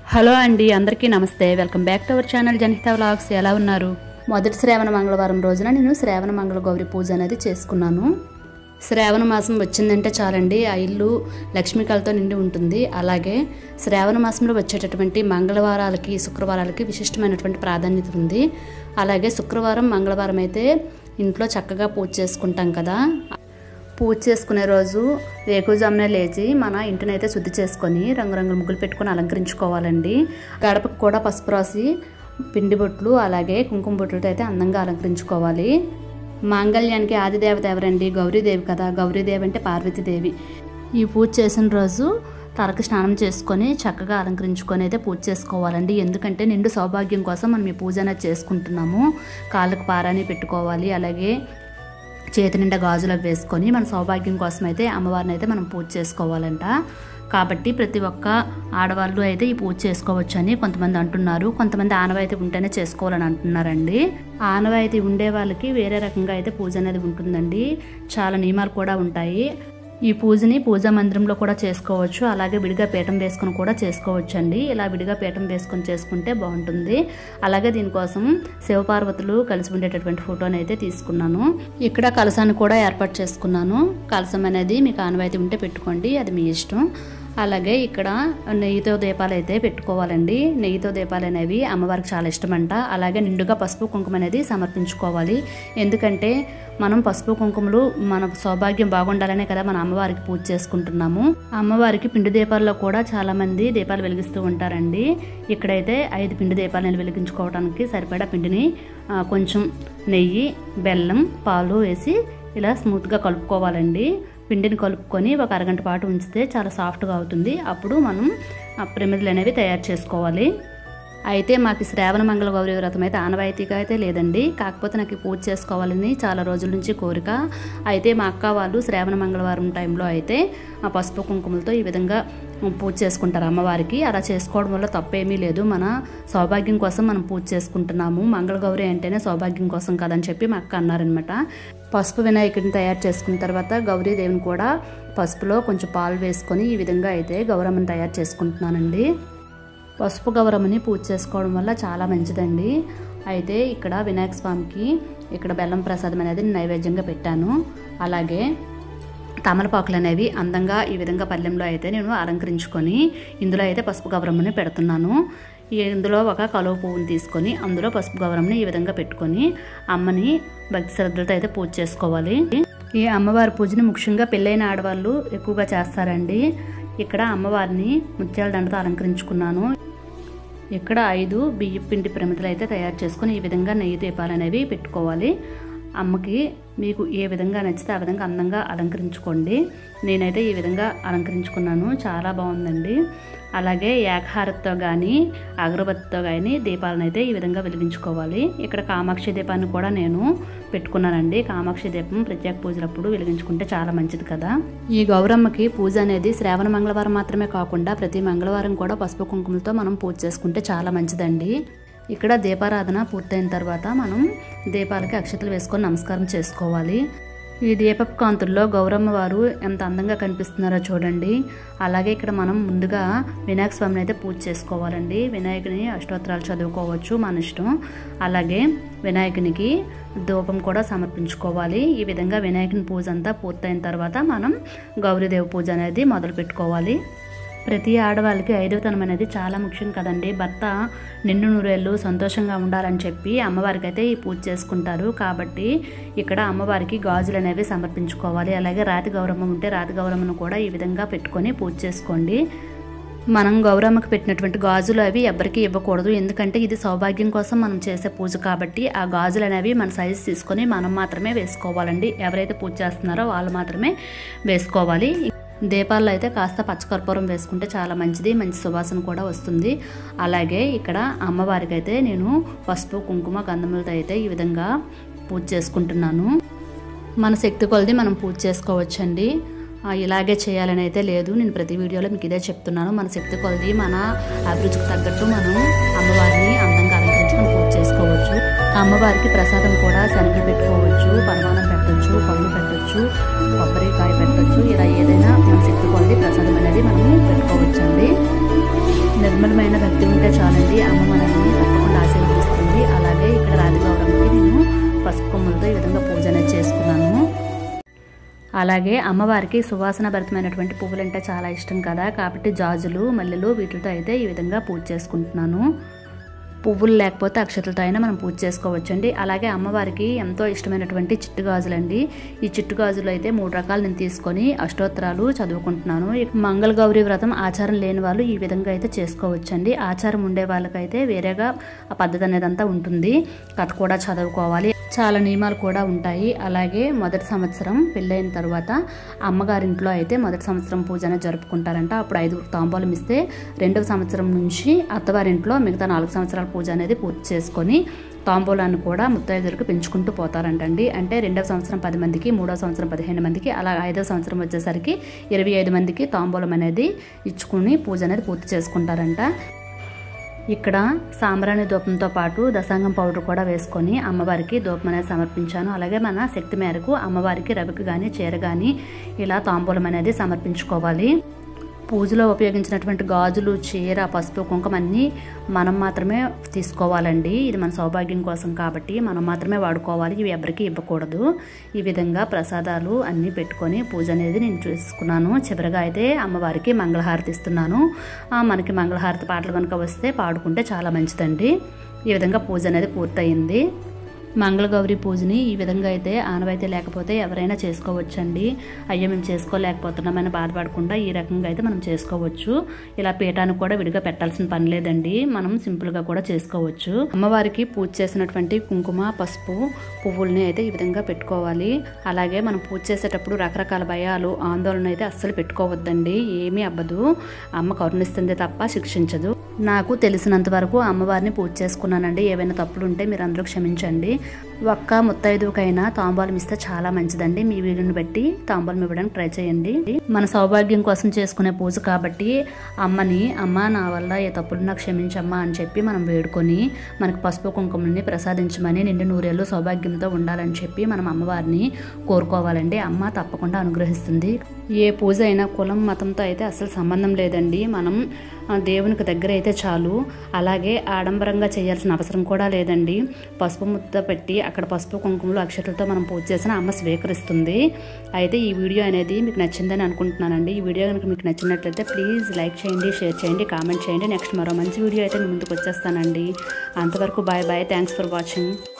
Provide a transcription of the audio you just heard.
hello అండి అందరికీ నమస్తే welcome back to our channel Janahita vlogs ఎలా ఉన్నారు మొదటి శ్రావణ మంగళవారం రోజున నేను శ్రావణ మంగళ గౌరి పూజ అనేది చేసుకున్నాను శ్రావణ మాసం వచ్చిందంటే చాలండి ఆ ఇల్లు లక్ష్మీకళతో నిండి ఉంటుంది అలాగే శ్రావణ మాసంలో వచ్చేటటువంటి మంగళవారాలకి శుక్రవారాలకి విశిష్టమైనటువంటి ప్రాధాన్యత ఉంది అలాగే శుక్రవారం మంగళవారం అయితే ఇంట్లో చక్కగా పూజ చేసుకుంటాం కదా పూజ చేసుకునే రోజు వేకుజామునే లేచి మన ఇంటిని అయితే శుద్ధి చేసుకొని రంగురంగుల ముగ్గులు పెట్టుకొని అలంకరించుకోవాలండి గడపకు కూడా పసుపు రాసి పిండి బొట్లు అలాగే కుంకుమ బొట్లతో అయితే అందంగా అలంకరించుకోవాలి మాంగళ్యానికి ఆది దేవత ఎవరండి గౌరీదేవి కదా గౌరీదేవి అంటే పార్వతీదేవి ఈ పూజ చేసిన రోజు తలకు స్నానం చేసుకొని చక్కగా అలంకరించుకొని అయితే పూజ చేసుకోవాలండి ఎందుకంటే నిండు సౌభాగ్యం కోసం మనం ఈ పూజ అనేది చేసుకుంటున్నాము కాళ్ళకు పారాని పెట్టుకోవాలి అలాగే చేతి నిండా గాజులు అవి వేసుకొని మన సౌభాగ్యం కోసం అయితే అమ్మవారిని అయితే మనం పూజ చేసుకోవాలంట కాబట్టి ప్రతి ఒక్క ఆడవాళ్ళు అయితే ఈ పూజ చేసుకోవచ్చు అని కొంతమంది అంటున్నారు కొంతమంది ఆనవాయితీ ఉంటేనే చేసుకోవాలని అంటున్నారండి ఆనవాయితీ ఉండే వాళ్ళకి వేరే రకంగా అయితే పూజ అనేది ఉంటుందండి చాలా నియమాలు కూడా ఉంటాయి ఈ పూజని పూజా మందిరంలో కూడా చేసుకోవచ్చు అలాగే విడిగా పీఠం వేసుకొని కూడా చేసుకోవచ్చు అండి ఇలా విడిగా పీఠం వేసుకొని చేసుకుంటే బాగుంటుంది అలాగే దీనికోసం శివపార్వతులు కలిసి ఉండేటటువంటి ఫోటోని అయితే తీసుకున్నాను ఇక్కడ కలసాన్ని కూడా ఏర్పాటు చేసుకున్నాను కలసం అనేది మీకు ఆనవాయితీ ఉంటే పెట్టుకోండి అది మీ ఇష్టం అలాగే ఇక్కడ నెయ్యితో దీపాలు అయితే పెట్టుకోవాలండి నెయ్యితో దీపాలు అనేవి అమ్మవారికి చాలా ఇష్టమంట అలాగే నిండుగా పసుపు కుంకుమ అనేది సమర్పించుకోవాలి ఎందుకంటే మనం పసుపు కుంకుమలు మన సౌభాగ్యం బాగుండాలనే కదా మన అమ్మవారికి పూజ చేసుకుంటున్నాము అమ్మవారికి పిండి దీపాల్లో కూడా చాలా మంది దీపాలు వెలిగిస్తూ ఉంటారండి ఇక్కడైతే ఐదు పిండి దీపాలను వెలిగించుకోవడానికి సరిపడా పిండిని ఆ, కొంచెం నెయ్యి బెల్లం పాలు వేసి ఇలా స్మూత్గా కలుపుకోవాలండి పిండిని కలుపుకొని ఒక అరగంట పాటు ఉంచితే చాలా సాఫ్ట్గా అవుతుంది అప్పుడు మనం ఆ ప్రమిదలు అనేవి తయారు చేసుకోవాలి అయితే మాకు ఈ శ్రావణ మంగళ గౌరీ వ్రతం అయితే ఆనవాయితీగా అయితే లేదండి కాకపోతే నాకు ఈ పూజ చేసుకోవాలని చాలా రోజుల నుంచి కోరిక అయితే మా అక్క వాళ్ళు శ్రావణ మంగళవారం టైంలో అయితే ఆ పసుపు కుంకుమలతో ఈ విధంగా పూజ చేసుకుంటారు అమ్మవారికి అలా చేసుకోవడం వల్ల తప్పేమీ లేదు మన సౌభాగ్యం కోసం మనం పూజ చేసుకుంటున్నాము మంగళగౌరి అంటేనే సౌభాగ్యం కోసం కదని చెప్పి మా అక్క అన్నారనమాట పసుపు వినాయకుడిని తయారు చేసుకున్న తర్వాత గౌరీదేవిని కూడా పసుపులో కొంచెం పాలు వేసుకొని ఈ విధంగా అయితే గౌరమ్మని తయారు చేసుకుంటున్నానండి పసుపు గౌరమ్మని పూజ చేసుకోవడం వల్ల చాలా మంచిదండి అయితే ఇక్కడ వినాయక స్వామికి ఇక్కడ బెల్లం ప్రసాదం అనేది నైవేద్యంగా పెట్టాను అలాగే తమలపాకులు అనేవి అందంగా ఈ విధంగా పల్లెంలో అయితే నేను అలంకరించుకొని ఇందులో అయితే పసుపు గౌరమ్మని పెడుతున్నాను ఈ ఇందులో ఒక కలువ పువ్వుని తీసుకొని అందులో పసుపు గౌరమ్మని ఈ విధంగా పెట్టుకొని అమ్మని భక్తి శ్రద్ధలతో అయితే పూజ చేసుకోవాలి ఈ అమ్మవారి పూజని ముఖ్యంగా పెళ్ళైన ఆడవాళ్ళు ఎక్కువగా చేస్తారండి ఇక్కడ అమ్మవారిని ముత్యాల దండతో అలంకరించుకున్నాను ఇక్కడ ఐదు బియ్య పిండి ప్రమిదలు అయితే తయారు చేసుకొని ఈ విధంగా నెయ్యి దీపాలు అనేవి పెట్టుకోవాలి అమ్మకి మీకు ఏ విధంగా నచ్చితే ఆ విధంగా అందంగా అలంకరించుకోండి నేనైతే ఈ విధంగా అలంకరించుకున్నాను చాలా బాగుందండి అలాగే ఏకహారతితో కానీ అగరబత్తితో కానీ దీపాలను అయితే ఈ విధంగా వెలిగించుకోవాలి ఇక్కడ కామాక్షి దీపాన్ని కూడా నేను పెట్టుకున్నానండి కామాక్షి దీపం ప్రత్యేక పూజలప్పుడు వెలిగించుకుంటే చాలా మంచిది కదా ఈ గౌరమ్మకి పూజ అనేది శ్రావణ మంగళవారం మాత్రమే కాకుండా ప్రతి మంగళవారం కూడా పసుపు కుంకుమలతో మనం పూజ చేసుకుంటే చాలా మంచిదండి ఇక్కడ దీపారాధన పూర్తయిన తర్వాత మనం దీపాలకి అక్షతలు వేసుకొని నమస్కారం చేసుకోవాలి ఈ దీపపు కాంతుల్లో గౌరమ్మ వారు ఎంత అందంగా కనిపిస్తున్నారో చూడండి అలాగే ఇక్కడ మనం ముందుగా వినాయక స్వామిని అయితే పూజ చేసుకోవాలండి వినాయకుని అష్టోత్తరాలు చదువుకోవచ్చు మన ఇష్టం అలాగే వినాయకునికి ధూపం కూడా సమర్పించుకోవాలి ఈ విధంగా వినాయకుని పూజ అంతా పూర్తయిన తర్వాత మనం గౌరీదేవి పూజ అనేది మొదలు పెట్టుకోవాలి ప్రతి ఆడవాళ్ళకి ఐదవతనం అనేది చాలా ముఖ్యం కదండి భర్త నిండు నూరేళ్ళు సంతోషంగా ఉండాలని చెప్పి అమ్మవారికి అయితే ఈ పూజ చేసుకుంటారు కాబట్టి ఇక్కడ అమ్మవారికి గాజులు అనేవి సమర్పించుకోవాలి అలాగే రాతి గౌరమ్మ ఉంటే రాతి గౌరమ్మను కూడా ఈ విధంగా పెట్టుకొని పూజ చేసుకోండి మనం గౌరమ్మకి పెట్టినటువంటి గాజులు అవి ఎవరికి ఇవ్వకూడదు ఎందుకంటే ఇది సౌభాగ్యం కోసం మనం చేసే పూజ కాబట్టి ఆ గాజులు అనేవి మన సైజు తీసుకొని మనం మాత్రమే వేసుకోవాలండి ఎవరైతే పూజ చేస్తున్నారో వాళ్ళు మాత్రమే వేసుకోవాలి దీపాల్లో అయితే కాస్త పచ్చకర్పూరం వేసుకుంటే చాలా మంచిది మంచి సువాసన కూడా వస్తుంది అలాగే ఇక్కడ అమ్మవారికి అయితే నేను పసుపు కుంకుమ గంధములతో అయితే ఈ విధంగా పూజ చేసుకుంటున్నాను మన శక్తి కొలది మనం పూజ చేసుకోవచ్చండి ఆ, ఇలాగే చేయాలని అయితే లేదు నేను ప్రతి వీడియోలో మీకు ఇదే చెప్తున్నాను మన శక్తి కొలది మన అభిరుచికి తగ్గట్టు మనం అమ్మవారిని అందంగా అలంకరించుకొని పూజ చేసుకోవచ్చు అమ్మవారికి ప్రసాదం కూడా శనగలు పెట్టుకోవచ్చు పరమాణం పెట్టొచ్చు పళ్ళు పెట్టొచ్చు కొబ్బరికాయ పెట్టొచ్చు ఇలా ఏదైనా మన శక్తి కొలది ప్రసాదం అనేది మనము పెట్టుకోవచ్చండి నిర్ణయం నిర్మలమైన భక్తి ఉంటే చాలండి అమ్మ మనల్ని తప్పకుండా ఆశీర్వదిస్తుంది అలాగే ఇక్కడ రాధిగౌరమ్మకి నేను పసుపు కొమ్ములతో ఈ విధంగా పూజ అనేది చేసుకున్నాను అలాగే అమ్మవారికి సువాసన భరితమైనటువంటి పువ్వులు అంటే చాలా ఇష్టం కదా కాబట్టి జాజులు మల్లెలు వీటితో అయితే ఈ విధంగా పూజ చేసుకుంటున్నాను పువ్వులు లేకపోతే అక్షతలతో అయినా మనం పూజ చేసుకోవచ్చండి అలాగే అమ్మవారికి ఎంతో ఇష్టమైనటువంటి చిట్టు గాజులండి ఈ చిట్టు గాజులు అయితే మూడు రకాలు నేను తీసుకొని అష్టోత్తరాలు చదువుకుంటున్నాను ఇక మంగళ గౌరీ వ్రతం ఆచారం లేని వాళ్ళు ఈ విధంగా అయితే చేసుకోవచ్చండి ఆచారం ఉండే వాళ్ళకైతే వేరేగా ఆ పద్ధతి అనేది అంతా ఉంటుంది కథ కూడా చదువుకోవాలి చాలా నియమాలు కూడా ఉంటాయి అలాగే మొదటి సంవత్సరం పెళ్ళైన తర్వాత అమ్మగారింట్లో అయితే మొదటి సంవత్సరం పూజ అనేది జరుపుకుంటారంట అప్పుడు ఐదుగురు తాంబూలం ఇస్తే రెండవ సంవత్సరం నుంచి అత్తవారింట్లో మిగతా నాలుగు సంవత్సరాల పూజ అనేది పూర్తి చేసుకొని తాంబూలాన్ని కూడా ముత్తైదులకు పెంచుకుంటూ పోతారంటండి అంటే రెండవ సంవత్సరం పది మందికి మూడవ సంవత్సరం పదిహేను మందికి అలా ఐదవ సంవత్సరం వచ్చేసరికి ఇరవై ఐదు మందికి తాంబూలం అనేది ఇచ్చుకుని పూజ అనేది పూర్తి చేసుకుంటారంట ఇక్కడ సాంబ్రాణి ధూపంతో పాటు దశాంగం పౌడర్ కూడా వేసుకొని అమ్మవారికి ధూపం అనేది సమర్పించాను అలాగే మన శక్తి మేరకు అమ్మవారికి రవికి కానీ చీర కానీ ఇలా తాంబూలం అనేది సమర్పించుకోవాలి పూజలో ఉపయోగించినటువంటి గాజులు చీర పసుపు కుంకుమ అన్నీ మనం మాత్రమే తీసుకోవాలండి ఇది మన సౌభాగ్యం కోసం కాబట్టి మనం మాత్రమే వాడుకోవాలి ఇవి ఎవరికి ఇవ్వకూడదు ఈ విధంగా ప్రసాదాలు అన్నీ పెట్టుకొని పూజ అనేది నేను చేసుకున్నాను చివరిగా అయితే అమ్మవారికి మంగళహారతి ఇస్తున్నాను ఆ, మనకి మంగళహారతి పాటలు కనుక వస్తే పాడుకుంటే చాలా మంచిదండి ఈ విధంగా పూజ అనేది పూర్తయింది మంగళగౌరి పూజని ఈ విధంగా అయితే ఆనవాయితీ లేకపోతే ఎవరైనా చేసుకోవచ్చండి అయ్యో మేము చేసుకోలేకపోతున్నామని బాధపడకుండా ఈ రకంగా అయితే మనం చేసుకోవచ్చు ఇలా పీఠానికి కూడా విడిగా పెట్టాల్సిన పని లేదండి మనం సింపుల్గా కూడా చేసుకోవచ్చు అమ్మవారికి పూజ చేసినటువంటి కుంకుమ పసుపు పువ్వుల్ని అయితే ఈ విధంగా పెట్టుకోవాలి అలాగే మనం పూజ చేసేటప్పుడు రకరకాల భయాలు ఆందోళన అయితే అస్సలు పెట్టుకోవద్దండి ఏమీ అవ్వదు అమ్మ కరుణిస్తుంది తప్ప శిక్షించదు నాకు తెలిసినంత వరకు అమ్మవారిని పూజ చేసుకున్నానండి ఏవైనా తప్పులు ఉంటే మీరు అందరూ క్షమించండి ఒక్క ముత్తైదుకైనా తాంబూలం ఇస్తే చాలా మంచిదండి మీ వీలుని బట్టి తాంబూలం ఇవ్వడానికి ట్రై చేయండి మన సౌభాగ్యం కోసం చేసుకునే పూజ కాబట్టి అమ్మని అమ్మ నా వల్ల ఏ తప్పులు నాకు క్షమించమ్మా అని చెప్పి మనం వేడుకొని మనకు పసుపు కుంకుమని ప్రసాదించమని నిండు నూరేళ్ళు సౌభాగ్యంతో ఉండాలని చెప్పి మనం అమ్మవారిని కోరుకోవాలండి అమ్మ తప్పకుండా అనుగ్రహిస్తుంది ఏ పూజ అయినా కులం మతంతో అయితే అసలు సంబంధం లేదండి మనం ఆ, దేవునికి దగ్గర అయితే చాలు అలాగే ఆడంబరంగా చేయాల్సిన అవసరం కూడా లేదండి పసుపు ముద్ద పెట్టి అక్కడ పసుపు కుంకుమలు అక్షతలతో మనం పూజ చేసిన అమ్మ స్వీకరిస్తుంది అయితే ఈ వీడియో అనేది మీకు నచ్చిందని అనుకుంటున్నానండి ఈ వీడియో కనుక మీకు నచ్చినట్లయితే ప్లీజ్ లైక్ చేయండి షేర్ చేయండి కామెంట్ చేయండి నెక్స్ట్ మరో మంచి వీడియో అయితే మీ ముందుకు వచ్చేస్తానండి అంతవరకు bye bye thanks for watching